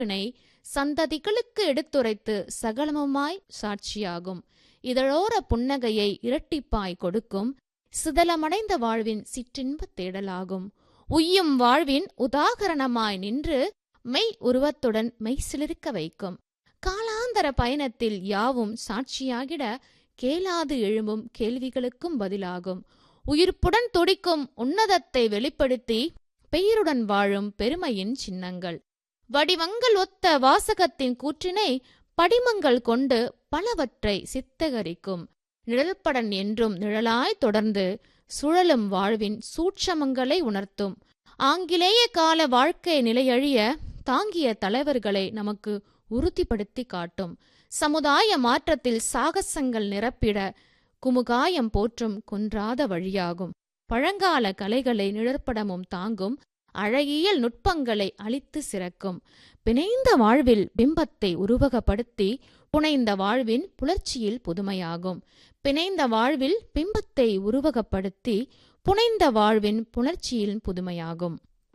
சிறப்பினை சந்ததிகளுக்கு எடுத்துரைத்து சகலமுமாய் சாட்சியாகும் இதழோர புன்னகையை இரட்டிப்பாய் கொடுக்கும் சிதலமடைந்த வாழ்வின் சிற்றின்பத் தேடலாகும் உய்யும் வாழ்வின் உதாகரணமாய் நின்று மெய் உருவத்துடன் மெய் சிலிர்க்க வைக்கும் காலாந்தர பயணத்தில் யாவும் சாட்சியாகிட கேளாது எழும்பும் கேள்விகளுக்கும் பதிலாகும் உயிர்ப்புடன் துடிக்கும் உன்னதத்தை வெளிப்படுத்தி பெயருடன் வாழும் பெருமையின் சின்னங்கள் வடிவங்கள் ஒத்த வாசகத்தின் கூற்றினை படிமங்கள் கொண்டு பலவற்றை சித்தகரிக்கும் நிழல்படன் என்றும் நிழலாய் தொடர்ந்து சுழலும் வாழ்வின் சூட்சமங்களை உணர்த்தும் ஆங்கிலேய கால வாழ்க்கை நிலையழிய தாங்கிய தலைவர்களை நமக்கு உறுதிப்படுத்தி காட்டும் சமுதாய மாற்றத்தில் சாகசங்கள் நிரப்பிட குமுகாயம் போற்றும் குன்றாத வழியாகும் பழங்கால கலைகளை நிழற்படமும் தாங்கும் அழகியல் நுட்பங்களை அழித்து சிறக்கும் பிணைந்த வாழ்வில் பிம்பத்தை உருவகப்படுத்தி புனைந்த வாழ்வின் புலர்ச்சியில் புதுமையாகும் பிணைந்த வாழ்வில் பிம்பத்தை உருவகப்படுத்தி புனைந்த வாழ்வின் புணர்ச்சியில் புதுமையாகும்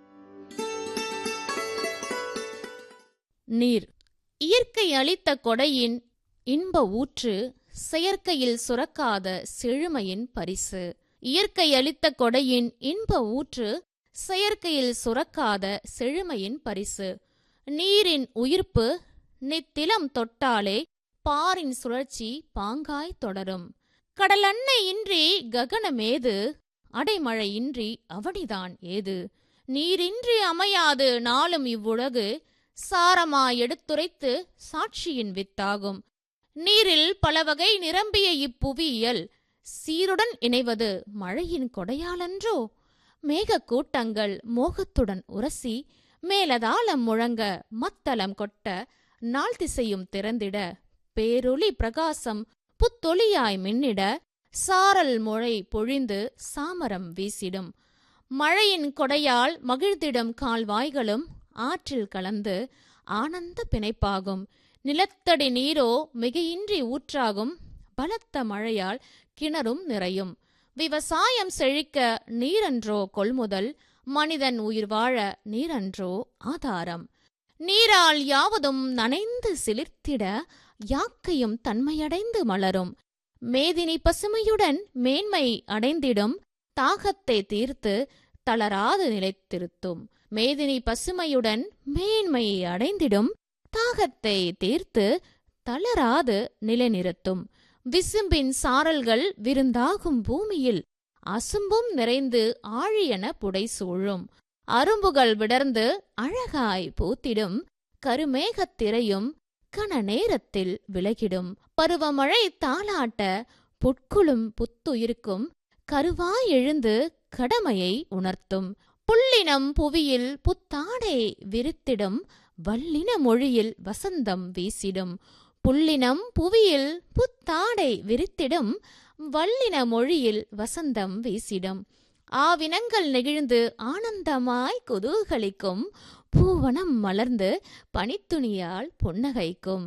நீர் இயற்கை அளித்த கொடையின் இன்ப ஊற்று செயற்கையில் சுரக்காத செழுமையின் பரிசு இயற்கை அளித்த கொடையின் இன்ப ஊற்று செயற்கையில் சுரக்காத செழுமையின் பரிசு நீரின் உயிர்ப்பு நித்திலம் தொட்டாலே பாரின் சுழற்சி பாங்காய் தொடரும் கடலன்னை இன்றி ககனமேது அடைமழை இன்றி அவனிதான் ஏது நீரின்றி அமையாது நாளும் இவ்வுலகு சாரமா எடுத்துரைத்து சாட்சியின் வித்தாகும் நீரில் பலவகை நிரம்பிய இப்புவியியல் சீருடன் இணைவது மழையின் கொடையாலன்றோ மேகக் கூட்டங்கள் மோகத்துடன் உரசி மேலதாளம் முழங்க மத்தளம் கொட்ட நாள் திசையும் திறந்திட பேரொளி பிரகாசம் புத்தொளியாய் மின்னிட சாரல் மொழை பொழிந்து சாமரம் வீசிடும் மழையின் கொடையால் மகிழ்ந்திடும் கால்வாய்களும் ஆற்றில் கலந்து ஆனந்த பிணைப்பாகும் நிலத்தடி நீரோ மிகையின்றி ஊற்றாகும் பலத்த மழையால் கிணறும் நிறையும் விவசாயம் செழிக்க நீரன்றோ கொள்முதல் மனிதன் உயிர் வாழ நீரன்றோ ஆதாரம் நீரால் யாவதும் நனைந்து சிலிர்த்திட யாக்கையும் தன்மையடைந்து மலரும் மேதினி பசுமையுடன் மேன்மை அடைந்திடும் தாகத்தை தீர்த்து தளராது நிலைத்திருத்தும் மேதினி பசுமையுடன் மேன்மை அடைந்திடும் தாகத்தை தீர்த்து தளராது நிலைநிறுத்தும் விசும்பின் சாரல்கள் விருந்தாகும் பூமியில் அசும்பும் நிறைந்து ஆழியென புடைசூழும் அரும்புகள் விடர்ந்து அழகாய் பூத்திடும் கருமேகத் திரையும் கன நேரத்தில் விலகிடும் பருவமழை தாளாட்ட புட்குளும் புத்துயிருக்கும் கருவாய் எழுந்து கடமையை உணர்த்தும் புள்ளினம் புவியில் புத்தாடை விரித்திடும் வல்லின மொழியில் வசந்தம் வீசிடும் புள்ளினம் புவியில் புத்தாடை விரித்திடும் வல்லின மொழியில் வசந்தம் வீசிடும் ஆவினங்கள் நெகிழ்ந்து ஆனந்தமாய் குதூகலிக்கும் பூவனம் மலர்ந்து பனித்துணியால் புன்னகைக்கும்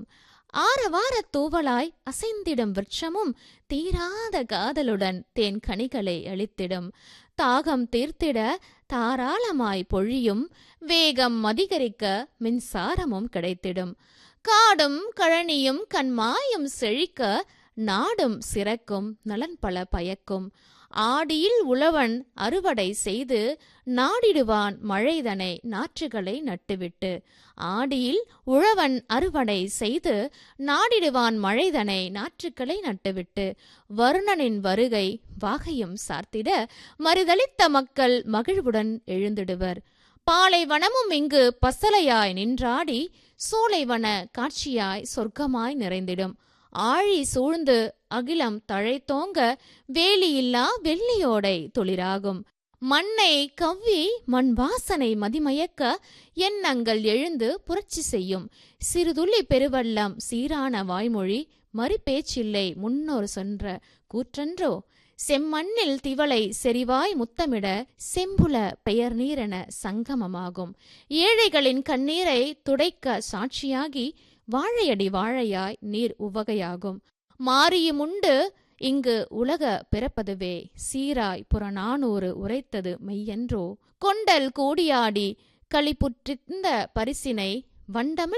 ஆரவார தூவலாய் அசைந்திடும் விருட்சமும் தீராத காதலுடன் தேன் கனிகளை அளித்திடும் தாகம் தீர்த்திட தாராளமாய் பொழியும் வேகம் அதிகரிக்க மின்சாரமும் கிடைத்திடும் காடும் கழனியும் கண்மாயும் செழிக்க நாடும் சிறக்கும் நலன் பல பயக்கும் ஆடியில் உழவன் அறுவடை செய்து நாடிடுவான் மழைதனை நாற்றுகளை நட்டுவிட்டு ஆடியில் உழவன் அறுவடை செய்து நாடிடுவான் மழைதனை நாற்றுக்களை நட்டுவிட்டு வருணனின் வருகை வாகையும் சார்த்திட மறுதளித்த மக்கள் மகிழ்வுடன் எழுந்திடுவர் பாலைவனமும் இங்கு பசலையாய் நின்றாடி சோலைவன காட்சியாய் சொர்க்கமாய் நிறைந்திடும் ஆழி சூழ்ந்து அகிலம் தழைத்தோங்க வேலியில்லா வெள்ளியோடை தொழிராகும் மண்ணை கவ்வி மண் வாசனை மதிமயக்க எண்ணங்கள் எழுந்து புரட்சி செய்யும் சிறுதுள்ளி பெருவள்ளம் சீரான வாய்மொழி மறுபேச்சில்லை முன்னோர் சொன்ற கூற்றன்றோ செம்மண்ணில் திவளை செறிவாய் முத்தமிட செம்புல பெயர் நீரென சங்கமமாகும் ஏழைகளின் கண்ணீரை துடைக்க சாட்சியாகி வாழையடி வாழையாய் நீர் உவகையாகும் மாரியுமுண்டு இங்கு உலக பிறப்பதுவே சீராய் புறநானூறு உரைத்தது மெய்யன்றோ கொண்டல் கூடியாடி களிப்புற்றிருந்த பரிசினை வண்டமிழ்